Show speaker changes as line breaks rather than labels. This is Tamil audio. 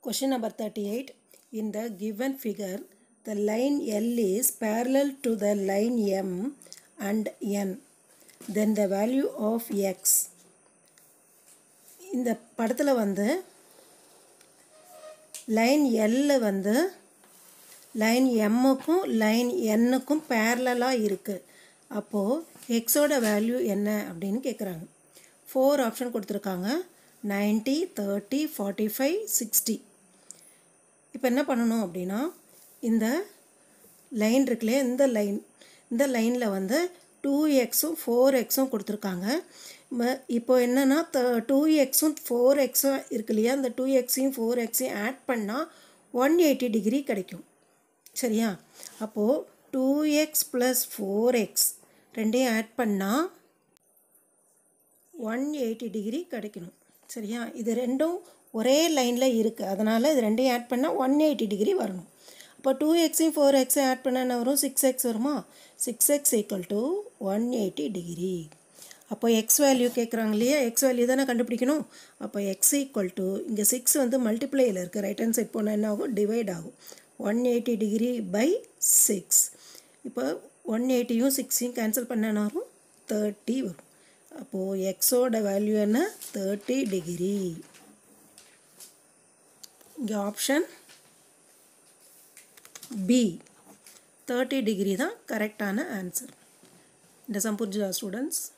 Question number 38. In the given figure, the line L is parallel to the line M and N. Then the value of X. இந்த படத்தில் வந்து லைன் எல்ல வந்து லைன் எம்முக்கும் லைன் என்னுக்கும் பேரலாக இருக்குது அப்போது எக்ஸோட வேல்யூ என்ன அப்படின்னு கேட்குறாங்க ஃபோர் ஆப்ஷன் கொடுத்துருக்காங்க ninety thirty forty five sixty இப்போ என்ன பண்ணணும் அப்படின்னா இந்த லைன் இருக்குல்லையே இந்த லைன் இந்த லைனில் வந்து டூ எக்ஸும் ஃபோர் எக்ஸும் கொடுத்துருக்காங்க ம- இப்போ என்னென்னா த டூ எக்ஸும் ஃபோர் எக்ஸும் இருக்கு இல்லையா இந்த டூ எக்ஸையும் ஃபோர் எக்ஸையும் ஆட் பண்ணால் ஒன் எயிட்டி டிகிரி கிடைக்கும் சரியா அப்போது two x plus four x ரெண்டையும் ஆட் பண்ணால் ஒன் எயிட்டி டிகிரி கிடைக்கணும் சரியா இது ரெண்டும் ஒரே லைனில் இருக்குது அதனால் இது ரெண்டையும் ஆட் பண்ணால் ஒன் எயிட்டி டிகிரி வரணும் அப்போ டூ எக்ஸையும் ஃபோர் எக்ஸையும் ஆட் பண்ண என்ன வரும் சிக்ஸ் எக்ஸ் வருமா six x equal to one eighty degree அப்போ எக்ஸ் வேல்யூ கேட்குறாங்க இல்லையா எக்ஸ் வேல்யூ தானே கண்டுபிடிக்கணும் அப்போ எக்ஸ் ஈக்குவல் டு இங்கே சிக்ஸ் வந்து மல்டிப்ளையில் இருக்குது ரைட் ஹேண்ட் சைட் போனால் என்ன ஆகும் டிவைட் ஆகும் one eighty degree by six இப்போ ஒன் எயிட்டியும் சிக்ஸையும் கேன்சல் பண்ண என்ன வரும் தேர்ட்டி வரும் அப்போது எக்ஸோட வேல்யூ என்ன தேர்ட்டி டிகிரி இங்கே ஆப்ஷன் பி தேர்ட்டி டிகிரி தான் கரெக்டான ஆன்சர் இந்த சம் புரிஞ்சுதா ஸ்டூடெண்ட்ஸ்